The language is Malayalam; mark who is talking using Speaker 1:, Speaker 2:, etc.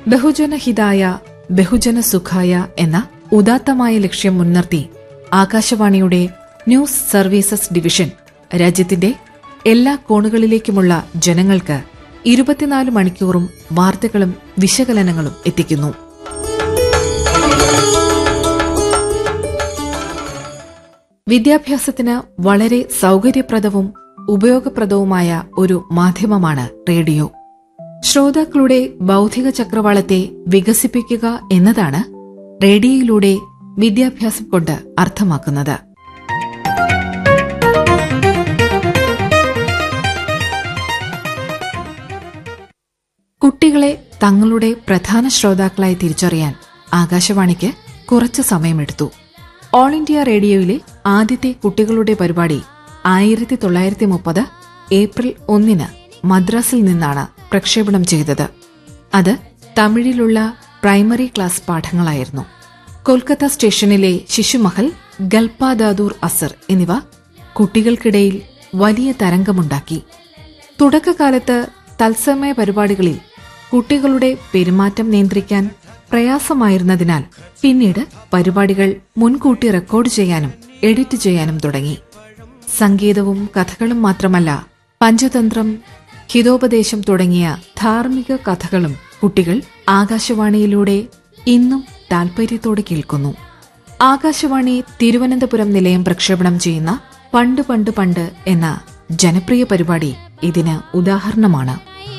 Speaker 1: ബഹുജന ഹിതായ ബഹുജന സുഖായ എന്ന ഉദാത്തമായ ലക്ഷ്യം മുൻനിർത്തി ആകാശവാണിയുടെ ന്യൂസ് സർവീസസ് ഡിവിഷൻ രാജ്യത്തിന്റെ എല്ലാ കോണുകളിലേക്കുമുള്ള ജനങ്ങൾക്ക് ഇരുപത്തിനാല് മണിക്കൂറും വാർത്തകളും വിശകലനങ്ങളും എത്തിക്കുന്നു വിദ്യാഭ്യാസത്തിന് വളരെ സൗകര്യപ്രദവും ഉപയോഗപ്രദവുമായ ഒരു മാധ്യമമാണ് റേഡിയോ ശ്രോതാക്കളുടെ ബൗദ്ധിക ചക്രവാളത്തെ വികസിപ്പിക്കുക എന്നതാണ് റേഡിയോയിലൂടെ വിദ്യാഭ്യാസം കൊണ്ട് അർത്ഥമാക്കുന്നത് കുട്ടികളെ തങ്ങളുടെ പ്രധാന ശ്രോതാക്കളായി തിരിച്ചറിയാൻ ആകാശവാണിക്ക് കുറച്ചു സമയമെടുത്തു ഓൾ ഇന്ത്യ റേഡിയോയിലെ ആദ്യത്തെ കുട്ടികളുടെ പരിപാടി ആയിരത്തി തൊള്ളായിരത്തി മുപ്പത് ഏപ്രിൽ ഒന്നിന് മദ്രാസിൽ നിന്നാണ് പ്രക്ഷേപണം ചെയ്തത് അത് തമിഴിലുള്ള പ്രൈമറി ക്ലാസ് പാഠങ്ങളായിരുന്നു കൊൽക്കത്ത സ്റ്റേഷനിലെ ശിശുമഹൽ ഗൽപാദാദൂർ അസർ എന്നിവ കുട്ടികൾക്കിടയിൽ വലിയ തരംഗമുണ്ടാക്കി തുടക്കകാലത്ത് തത്സമയ പരിപാടികളിൽ കുട്ടികളുടെ പെരുമാറ്റം നിയന്ത്രിക്കാൻ പ്രയാസമായിരുന്നതിനാൽ പിന്നീട് പരിപാടികൾ മുൻകൂട്ടി റെക്കോർഡ് ചെയ്യാനും എഡിറ്റ് ചെയ്യാനും തുടങ്ങി സംഗീതവും കഥകളും മാത്രമല്ല പഞ്ചതന്ത്രം ഹിതോപദേശം തുടങ്ങിയ ധാർമ്മിക കഥകളും കുട്ടികൾ ആകാശവാണിയിലൂടെ ഇന്നും താൽപര്യത്തോടെ കേൾക്കുന്നു ആകാശവാണി തിരുവനന്തപുരം നിലയം പ്രക്ഷേപണം ചെയ്യുന്ന പണ്ട് പണ്ട് പണ്ട് എന്ന ജനപ്രിയ പരിപാടി ഇതിന് ഉദാഹരണമാണ്